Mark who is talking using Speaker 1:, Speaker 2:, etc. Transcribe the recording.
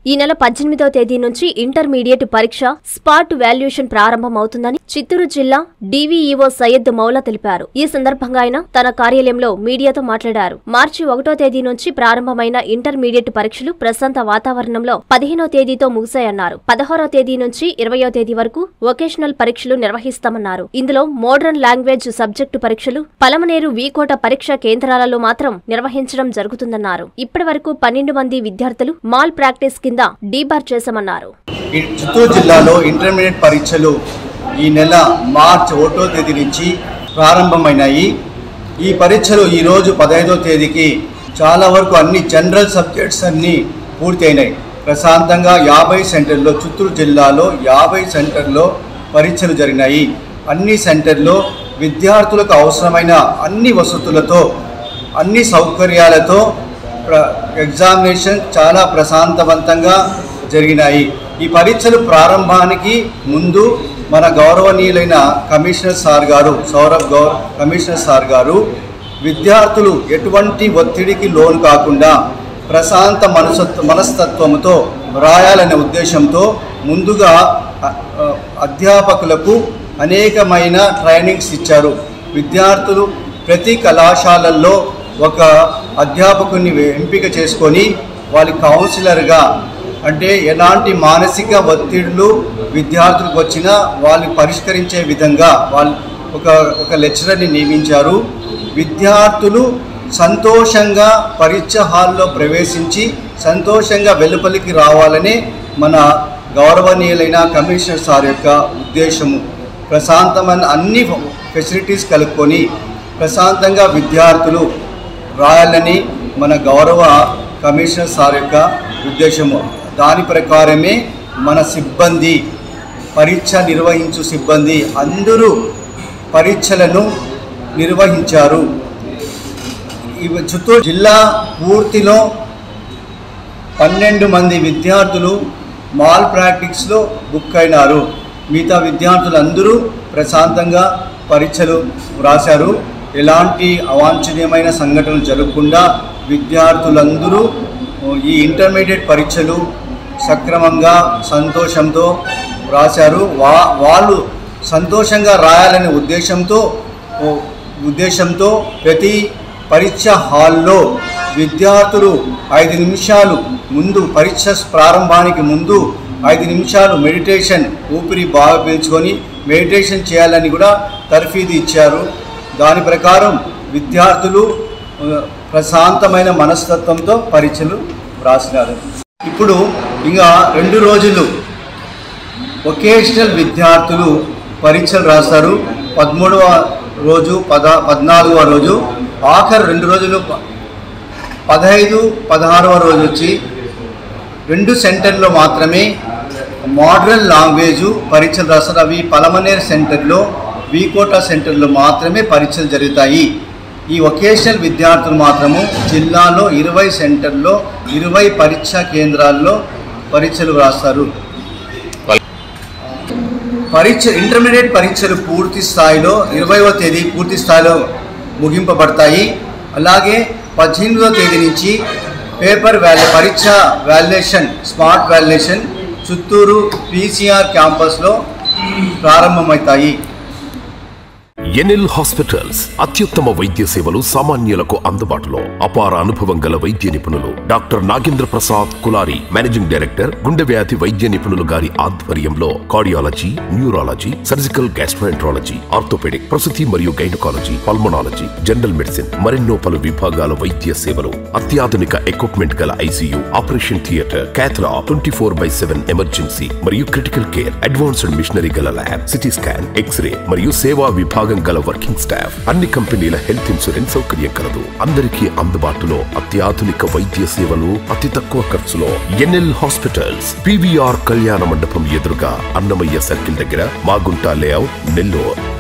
Speaker 1: ఈ నెల పద్దెనిమిదవ తేదీ నుంచి ఇంటర్మీడియట్ పరీక్ష స్పాట్ వాల్యుయేషన్ ప్రారంభమవుతుందని చిత్తూరు జిల్లా డీవీఈఓ సయ్యద్ మౌలా తెలిపారు ఈ సందర్భంగా ఆయన తన కార్యాలయంలో మీడియాతో మాట్లాడారు మార్చి ఒకటో తేదీ నుంచి ప్రారంభమైన ఇంటర్మీడియట్ పరీక్షలు ప్రశాంత వాతావరణంలో పదిహేనో తేదీతో ముగిశాయన్నారు పదహారో తేదీ నుంచి ఇరవయో తేదీ వరకు వొకేషనల్ పరీక్షలు నిర్వహిస్తామన్నారు ఇందులో మోడర్న్ లాంగ్వేజ్ సబ్జెక్టు పరీక్షలు పలమనేరు వీకోట పరీక్షా కేంద్రాలలో మాత్రం నిర్వహించడం జరుగుతుందన్నారు ఇప్పటి వరకు పన్నెండు మంది విద్యార్థులు మాల్ ప్రాక్టీస్ కింద డీబార్ చేశామన్నారు
Speaker 2: ఈ చిత్తూరు జిల్లాలో ఇంటర్మీడియట్ పరీక్షలు ఈ నెల మార్చి ఒకటో తేదీ నుంచి ప్రారంభమైనాయి ఈ పరీక్షలు ఈరోజు పదహైదో తేదీకి చాలా వరకు అన్ని జనరల్ సబ్జెక్ట్స్ అన్నీ పూర్తి అయినాయి ప్రశాంతంగా యాభై సెంటర్లో చిత్తూరు జిల్లాలో యాభై సెంటర్లో పరీక్షలు జరిగినాయి అన్ని సెంటర్లో విద్యార్థులకు అవసరమైన అన్ని వసతులతో అన్ని సౌకర్యాలతో ప్ర ఎగ్జామినేషన్ చాలా ప్రశాంతవంతంగా జరిగినాయి ఈ పరీక్షలు ప్రారంభానికి ముందు మన గౌరవనీయులైన కమిషనర్ సార్ గారు సౌరభ్ గౌర్ కమిషనర్ సార్ గారు విద్యార్థులు ఎటువంటి ఒత్తిడికి లోను కాకుండా ప్రశాంత మనసత్వ మనస్తత్వంతో వ్రాయాలనే ఉద్దేశంతో ముందుగా అ- అ- అధ్యాపకులకు అనేకమైన ట్రైనింగ్స్ ఇచ్చారు విద్యార్థులు ప్రతి కళాశాలల్లో ఒక అధ్యాపకుని ఎంపిక చేసుకొని వాళ్ళ కౌన్సిలర్గా అంటే ఎలాంటి మానసిక ఒత్తిడులు విద్యార్థులకు వచ్చినా వాళ్ళు పరిష్కరించే విధంగా వాళ్ళు ఒక ఒక లెక్చరర్ని నియమించారు విద్యార్థులు సంతోషంగా పరీక్ష హాల్లో ప్రవేశించి సంతోషంగా వెలుపలికి రావాలని మన గౌరవనీయులైన కమిషనర్ సార్ యొక్క ఉద్దేశము ప్రశాంతమైన అన్ని ఫెసిలిటీస్ కలుపుకొని ప్రశాంతంగా విద్యార్థులు రాయాలని మన గౌరవ కమిషనర్ సార్ యొక్క ఉద్దేశము దాని ప్రకారమే మన సిబ్బంది పరీక్ష నిర్వహించు సిబ్బంది అందరూ పరీక్షలను నిర్వహించారు ఈ చిత్తూరు జిల్లా పూర్తిలో పన్నెండు మంది విద్యార్థులు మాల్ ప్రాక్టిక్స్లో బుక్ అయినారు మిగతా విద్యార్థులు అందరూ ప్రశాంతంగా పరీక్షలు వ్రాశారు ఎలాంటి అవాంఛనీయమైన సంఘటనలు జరగకుండా విద్యార్థులందరూ ఈ ఇంటర్మీడియట్ పరీక్షలు సక్రమంగా సంతోషంతో వ్రాశారు వా వాళ్ళు సంతోషంగా రాయాలనే ఉద్దేశంతో ఓ ఉద్దేశంతో ప్రతి పరీక్ష హాల్లో విద్యార్థులు ఐదు నిమిషాలు ముందు పరీక్ష ప్రారంభానికి ముందు ఐదు నిమిషాలు మెడిటేషన్ ఊపిరి బాగా పీల్చుకొని మెడిటేషన్ చేయాలని కూడా తర్ఫీదు ఇచ్చారు దాని ప్రకారం విద్యార్థులు ఆ, ప్రశాంతమైన మనస్తత్వంతో పరీక్షలు రాసినారు ఇప్పుడు ఇంకా రెండు రోజులు వొకేషనల్ విద్యార్థులు పరీక్షలు రాస్తారు పదమూడవ రోజు పద పద్నాలుగవ రోజు ఆఖరు రెండు రోజులు ప- పదహైదు పదహారవ రోజు వచ్చి రెండు సెంటర్లో మాత్రమే మోడర్న్ లాంగ్వేజు పరీక్షలు రాస్తారు అవి పలమనేర్ సెంటర్లో వీకోటా సెంటర్లో మాత్రమే పరీక్షలు జరుగుతాయి ఈ వొకేషనల్ విద్యార్థులు మాత్రము జిల్లాలో ఇరవై సెంటర్లో ఇరవై పరీక్షా కేంద్రాల్లో పరీక్షలు రాస్తారు పరీక్ష ఇంటర్మీడియట్ పరీక్షలు పూర్తి స్థాయిలో ఇరవైవ తేదీ పూర్తి స్థాయిలో ముగింపబడతాయి అలాగే పద్దెనిమిదవ తేదీ నుంచి పేపర్ వ్యాల్ పరీక్ష valuation smart valuation Chittoor PCR క్యాంపస్లో ప్రారంభమవుతాయి
Speaker 3: ఎన్ఎల్ హాస్పిటల్స్ అత్యుత్తమ వైద్య సేవలు సామాన్యులకు అందుబాటులో అపార అనుభవం గల వైద్య నిపుణులు doctor Nagendra Prasad Kulari managing director గుండె వ్యాధి వైద్య నిపుణులు గారి ఆధ్వర్యంలో cardiology neurology surgical gastroenterology orthopaedic ప్రసూతి మరియు గైనకాలజీ పల్మనాలజీ జనరల్ మెడిసిన్ మరెన్నో పలు విభాగాల వైద్య సేవలు అత్యాధునిక ఎక్విప్మెంట్ గల ICU operation theatre cath lab twenty four by seven emergency మరియు క్రిటికల్ కేర్ అడ్వాన్స్డ్ మిషనరీ గల ల్యాబ్ సిటీ స్కాన్ ఎక్స్రే మరియు సేవా విభాగం గల వర్కింగ్ స్టాఫ్ అన్ని కంపెనీల హెల్త్ ఇన్సూరెన్స్ సౌకర్యం కలదు అందరికీ అందుబాటులో అత్యాధునిక వైద్య సేవలు అతి తక్కువ ఖర్చులో ఎన్ఎల్ హాస్పిటల్స్ పివిఆర్ కళ్యాణ మండపం ఎదురుగా అన్నమయ్య సర్కిల్ దగ్గర మాగుంట లేఅవుట్ నెల్లూరు